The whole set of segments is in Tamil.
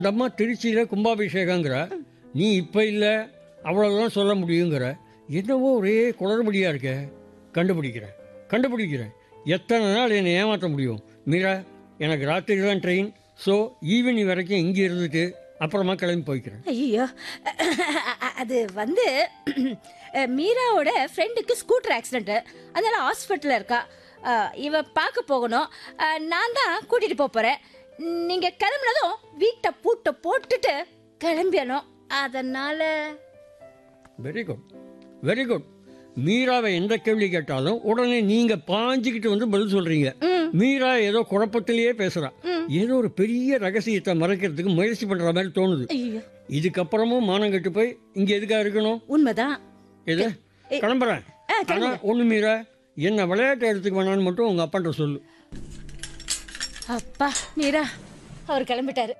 இந்த அம்மா திருச்சியில் கும்பாபிஷேகங்கிற நீ இப்போ இல்லை அவ்வளோதான் சொல்ல முடியுங்கிற என்னவோ ஒரே குளறுபடியாக இருக்க கண்டுபிடிக்கிறேன் கண்டுபிடிக்கிறேன் எத்தனை நாள் என்னை ஏமாற்ற முடியும் மீரா எனக்கு ராத்திரி தான் ட்ரெயின் ஸோ ஈவினிங் வரைக்கும் இங்கே இருந்துட்டு அப்புறமா கிளம்பி போய்க்கிறேன் ஐயோ அது வந்து மீராவோட ஃப்ரெண்டுக்கு ஸ்கூட்டர் ஆக்சிடென்ட் அதனால ஹாஸ்பிட்டலில் இருக்கா அஹ், இவ பார்க்க போகணும் அஹ், நான் தான் கூட்டிட்டு போக போறேன் நீங்க கிளம்புனதும் வீட்டை பூட்டை போட்டுட்டு கிளம்பிடணும் அதனால வெரி குட் வெரி குட் மீராவை எந்த கேள்வி கேட்டாலும் உடனே நீங்க பாஞ்சுக்கிட்டு வந்து பதில் சொல்றீங்க மீரா ஏதோ குழப்பத்திலேயே பேசுறா ஏதோ ஒரு பெரிய ரகசியத்தை மறைக்கிறதுக்கு முயற்சி பண்ற மாதிரி தோணுது ஐயோ இதுக்கப்புறமும் மானம் கெட்டு போய் இங்க எதுக்கா இருக்கணும் உண்மைதான் எது கிளம்புறேன் ஆ, ஆனா ஒண்ணு மீரா என்ன விளையாட்டு எடுத்துக்க வேணாம்னு மட்டும் உங்க அப்பாட்ட சொல்லு அப்பா மீரா அவர் கிளம்பிட்டாரு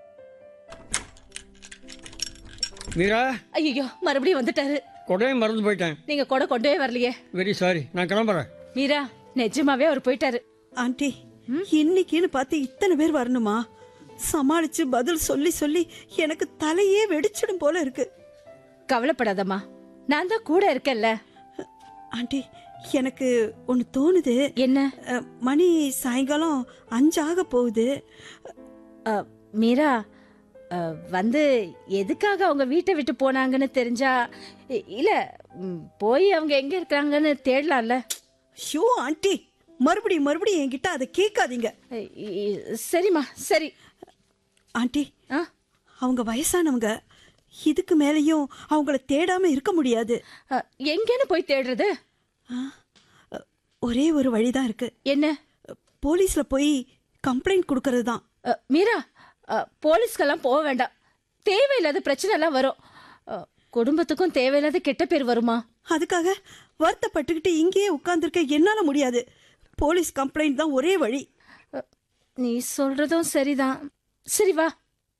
மீரா ஐயோ மறுபடியும் வந்துட்டாரு கொடையை மறந்து போயிட்டேன் நீங்க கூட கொண்டே வரலையே வெரி சாரி நான் கிளம்புறேன் மீரா நிஜமாவே அவர் போயிட்டாரு ஆண்டி இன்னைக்குன்னு பார்த்து இத்தனை பேர் வரணுமா சமாளிச்சு பதில் சொல்லி சொல்லி எனக்கு தலையே வெடிச்சிடும் போல இருக்கு கவலைப்படாதம்மா நான் தான் கூட இருக்கேன்ல ஆண்டி எனக்கு ஒன்று தோணுது என்ன அஹ், மணி சாயங்காலம் அஞ்சாக போகுது அ, மீரா அ, வந்து எதுக்காக அவங்க வீட்டை விட்டு போனாங்கன்னு தெரிஞ்சா இ- இல்ல ம், போய் அவங்க எங்க இருக்காங்கன்னு தேடலாம்ல ஷோ ஆண்டி மறுபடியும் மறுபடியும் என்கிட்ட அதை கேட்காதீங்க இ- இ- சரிம்மா சரி ஆண்டி ஆ அவங்க வயசானவங்க இதுக்கு மேலேயும் அவங்கள தேடாம இருக்க முடியாது அ, எங்கன்னு போய் தேடுறது ஆ, அஹ், ஒரே ஒரு வழிதான் இருக்கு என்ன அஹ், போலீஸ்ல போய் கம்ப்ளைண்ட் கொடுக்கறது தான் அ, மீரா அ, போலீஸ்க்கெல்லாம் போக வேண்டாம் தேவையில்லாத பிரச்சனை எல்லாம் வரும் அ, குடும்பத்துக்கும் தேவையில்லாத கெட்ட பேர் வருமா அதுக்காக வருத்தப்பட்டுக்கிட்டு இங்கேயே உட்கார்ந்துருக்க என்னால முடியாது போலீஸ் கம்ப்ளைண்ட் தான் ஒரே வழி அ, நீ சொல்றதும் சரிதான் சரி வா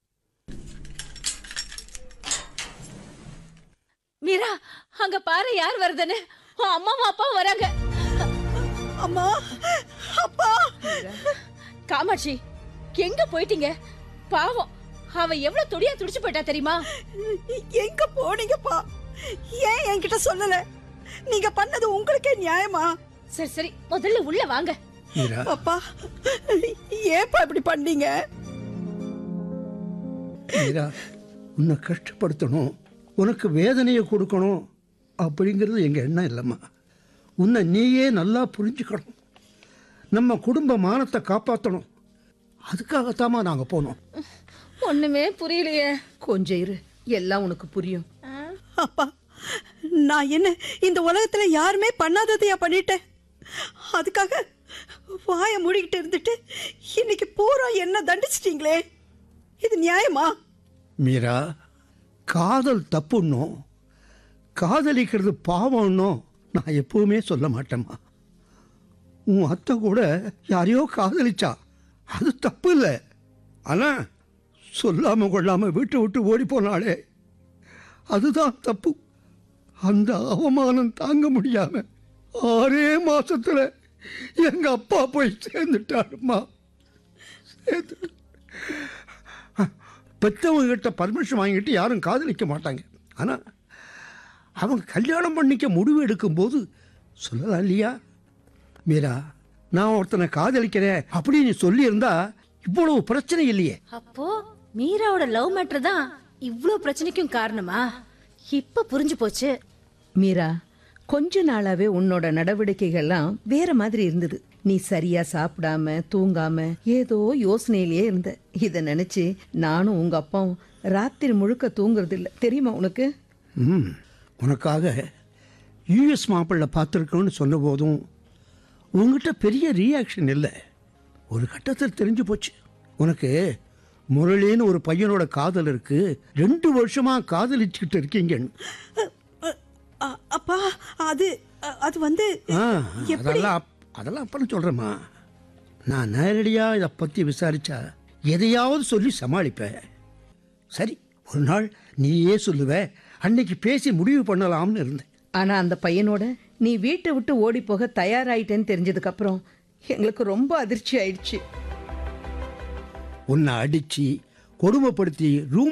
மீரா அங்க பாரு யார் வருதுன்னு உன் அம்மாவும் அப்பாவும் வராங்க அம்மா அப்பா காமாட்சி எங்க போயிட்டீங்க பாவம் அவ எவ்வளவு துடியா துடிச்சு போயிட்டா தெரியுமா எங்க போனீங்கப்பா ஏன் என்கிட்ட சொல்லல நீங்க பண்ணது உங்களுக்கே நியாயமா சரி சரி முதல்ல உள்ள வாங்க மீரா அப்பா ஏப்பா இப்படி பண்ணீங்க மீரா உன்னை கஷ்டப்படுத்தணும் உனக்கு வேதனையை கொடுக்கணும் அப்படிங்கிறது எங்கள் எண்ணம் இல்லைம்மா உன்னை நீயே நல்லா புரிஞ்சுக்கணும் நம்ம குடும்ப மானத்தை காப்பாற்றணும் அதுக்காகத்தாம்மா நாங்கள் போனோம் ஒண்ணுமே புரியலையே கொஞ்சம் இரு எல்லாம் உனக்கு புரியும் அப்பா நான் என்ன இந்த உலகத்துல யாருமே பண்ணாததையா பண்ணிட்டேன் அதுக்காக வாயை மூடிக்கிட்டு இருந்துட்டு இன்னைக்கு பூரா என்ன தண்டிச்சிட்டீங்களே இது நியாயமா மீரா காதல் தப்புன்னும் காதலிக்கிறது பாவம்னும் நான் எப்பவுமே சொல்ல மாட்டேம்மா உன் அத்தை கூட யாரையோ காதலிச்சா அது தப்பு இல்லை ஆனால் சொல்லாமல் கொள்ளாமல் வீட்டை விட்டு ஓடி போனாளே அதுதான் தப்பு அந்த அவமானம் தாங்க முடியாம ஆறே மாசத்துல எங்க அப்பா போய் சேர்ந்துட்டாருமா சேர்ந்து பெற்றவங்க கிட்ட பர்மிஷன் வாங்கிட்டு யாரும் காதலிக்க மாட்டாங்க ஆனால் அவங்க கல்யாணம் பண்ணிக்க முடிவு எடுக்கும்போது சொல்லலாம் இல்லையா மீரா நான் ஒருத்தனை காதலிக்கிறேன் அப்படின்னு சொல்லியிருந்தா இவ்வளவு பிரச்சனை இல்லையே அப்போ மீராவோட லவ் மேட்டர் தான் இவ்ளோ பிரச்சனைக்கும் காரணமா இப்ப புரிஞ்சு போச்சு மீரா கொஞ்ச நாளாவே உன்னோட நடவடிக்கைகள்லாம் வேற மாதிரி இருந்தது நீ சரியா சாப்பிடாம தூங்காம ஏதோ யோசனையிலேயே இருந்த இத நினைச்சு நானும் உங்க அப்பாவும் ராத்திரி முழுக்க தூங்குறது இல்ல தெரியுமா உனக்கு ம் உனக்காக யூஎஸ் மாப்பிள்ளை பார்த்துருக்கோன்னு சொன்ன போதும் உங்ககிட்ட பெரிய ரியாக்ஷன் இல்லை ஒரு கட்டத்தில் தெரிஞ்சு போச்சு உனக்கு முரளின்னு ஒரு பையனோட காதல் இருக்கு ரெண்டு வருஷமா காதலிச்சுக்கிட்டு இருக்கீங்கன்னு அ- அ- அப்பா அது அ- அது வந்து ஆ, எப்படி அதெல்லாம் அப்- அதெல்லாம் அப்புறம் சொல்கிறேம்மா நான் நேரடியாக இதை பற்றி விசாரிச்சா எதையாவது சொல்லி சமாளிப்பேன் சரி ஒரு நாள் நீயே சொல்லுவ அன்னைக்கு பேசி முடிவு பண்ணலாம்னு இருந்தேன் ஆனா அந்த பையனோட நீ வீட்டை விட்டு ஓடி போக தயாராயிட்டேன்னு தெரிஞ்சதுக்கு அப்புறம் எங்களுக்கு ரொம்ப அதிர்ச்சி ஆயிடுச்சு உன்னை அடித்து கொடுமைப்படுத்தி ரூம்